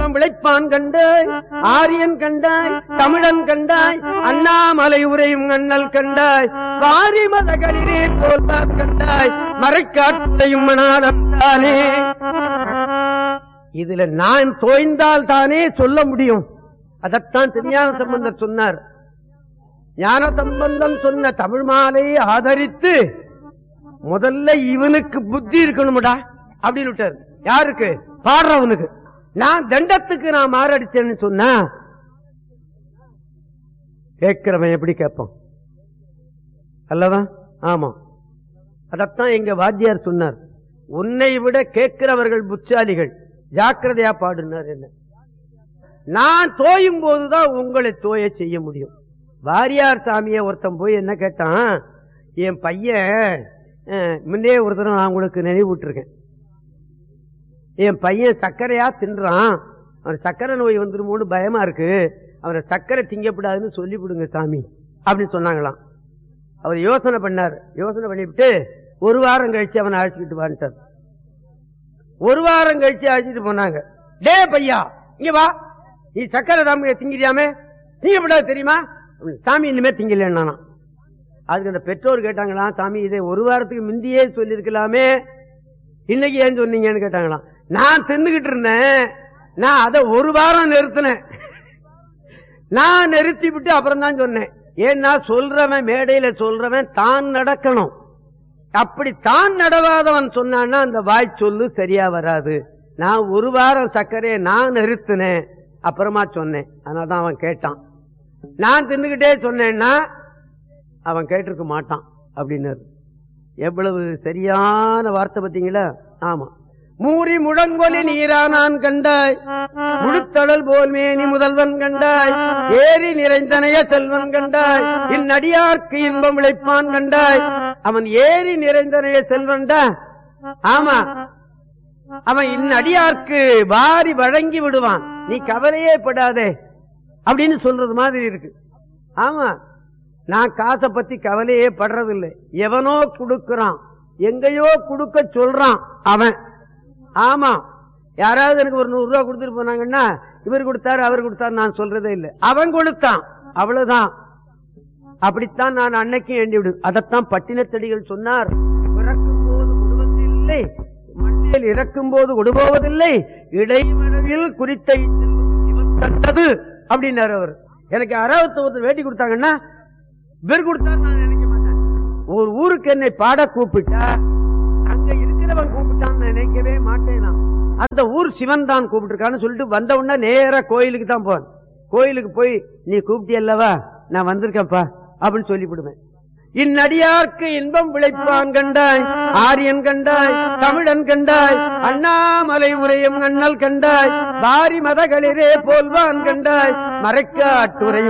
இன்பம் விளைப்பான் கண்டாய் ஆரியன் கண்டாய் தமிழன் கண்டாய் அண்ணாமலை உரையும் அண்ணல் கண்டாய் வாரி மதகளிரே போல்வான் கண்டாய் மறைக்காட்டையும் மணாலம் தானே இதுல நான் தோய்ந்தால் தானே சொல்ல முடியும் அதத்தான் திருஞான சம்பந்தர் சொன்னார் ஞான சம்பந்தம் சொன்ன தமிழ் மாலையை ஆதரித்து முதல்ல இவனுக்கு புத்தி இருக்கணும்டா அப்படின்னு விட்டாரு யாருக்கு பாடுறவனுக்கு நான் தண்டத்துக்கு நான் மாரடிச்சேன்னு சொன்னா கேட்கிறவன் எப்படி கேட்பான் அல்லவா ஆமா அதத்தான் எங்க வாத்தியார் சொன்னார் உன்னை விட கேட்கிறவர்கள் புத்தாலிகள் ஜாக்கிரதையா பாடுனார் என்ன நான் தோயும் போதுதான் உங்களை தோய செய்ய முடியும் வாரியார் சாமியை ஒருத்தன் போய் என்ன கேட்டான் என் பையன் அஹ், முன்னே ஒரு தடவை நான் உங்களுக்கு நினைவூட்டிருக்கேன் என் பையன் சர்க்கரையா தின்றான் அவன் சர்க்கரை நோய் வந்துருமோன்னு பயமா இருக்கு அவனை சர்க்கரை திங்கப்படாதுன்னு சொல்லிவிடுங்க சாமி அப்படின்னு சொன்னாங்களாம் அவர் யோசனை பண்ணார் யோசனை பண்ணிவிட்டு ஒரு வாரம் கழிச்சு அவனை அழைச்சிக்கிட்டு வான்ட்டார் ஒரு வாரம் கழிச்சு அழைச்சிட்டு போனாங்க டே பையா இங்க வா நீ சக்கரை தாம திங்கிறியாமே திங்கப்படாது தெரியுமா அப்படின்னு, சாமி இனிமே திங்கலன்னா அதுக்கு அந்த பெற்றோர் கேட்டாங்களாம் சாமி இதை ஒரு வாரத்துக்கு முந்தியே சொல்லியிருக்கலாமே இன்னைக்கு ஏன் சொன்னீங்கன்னு கேட்டாங்களாம் நான் தின்னுகிட்டு இருந்தேன் நான் அதை ஒரு வாரம் நிறுத்தினேன் நான் நிறுத்தி விட்டு அப்புறம் தான் சொன்னேன் ஏன்னா சொல்றவன் மேடையில சொல்றவன் தான் நடக்கணும் அப்படி தான் நடவாதவன் சொன்னான்னா அந்த வாய் சொல்லு சரியா வராது நான் ஒரு வாரம் சர்க்கரையை நான் நிறுத்தினேன் அப்புறமா சொன்னேன் அதனாலதான் அவன் கேட்டான் நான் தின்னுகிட்டே சொன்னேன்னா அவன் கேட்டிருக்க மாட்டான் அப்படின்னாரு எவ்வளவு சரியான வார்த்தை பாத்தீங்களா ஆமா மூறி முழங்கொலி நீரா நான் கண்டாய் முழுத்தடல் போல் மேனி முதல்வன் கண்டாய் ஏரி நிறைந்தனைய செல்வன் கண்டாய் இந்நடியார்க்கு இன்பம் விளைப்பான் கண்டாய் அவன் ஏரி நிறைந்தனைய செல்வன்டா ஆமா அவன் இந்நடியார்க்கு வாரி வழங்கி விடுவான் நீ கவலையே படாதே அப்படின்னு சொல்றது மாதிரி இருக்கு ஆமா நான் காசை பத்தி கவலையே படுறதில்லை எவனோ கொடுக்கறான் எங்கேயோ கொடுக்க சொல்றான் அவன் ஆமா யாராவது எனக்கு ஒரு நூறு ரூபாய் கொடுத்துட்டு போனாங்கன்னா இவர் கொடுத்தாரு அவர் கொடுத்தாரு நான் சொல்றதே இல்லை அவன் கொடுத்தான் அவ்வளவுதான் அப்படித்தான் நான் அன்னைக்கும் எண்ணி விடு அதைத்தான் பட்டினத்தடிகள் சொன்னார் பிறக்கும் போது கொடுவதில்லை மண்ணில் இறக்கும் போது கொடுபோவதில்லை இடைமனவில் குறித்த இவன் கண்டது அப்படின்னாரு அவர் எனக்கு அறுபத்தி ஒருத்தர் வேட்டி கொடுத்தாங்கன்னா இவர் கொடுத்தாரு நான் நினைக்க மாட்டேன் ஒரு ஊருக்கு என்னை பாட கூப்பிட்டா அங்க இருக்கிறவன் கூப்பிட்டான்னு நினைக்கவே மாட்டேன் நான். அந்த ஊர் சிவன் தான் கூப்பிட்டுருக்கான்னு சொல்லிட்டு வந்த உடனே நேரா கோயிலுக்கு தான் போவேன் கோயிலுக்கு போய் நீ கூப்பிட்டியல்லவா நான் வந்திருக்கேன்ப்பா அப்படின்னு சொல்லிவிடுவேன் இந்நடியார்க்கு இன்பம் விளைப்பான் கண்டாய் ஆரியன் கண்டாய் தமிழன் கண்டாய் அண்ணாமலை உரையும் அண்ணல் கண்டாய் வாரி மதகளிரே போல்வான் கண்டாய் மறைக்காட்டுரையும்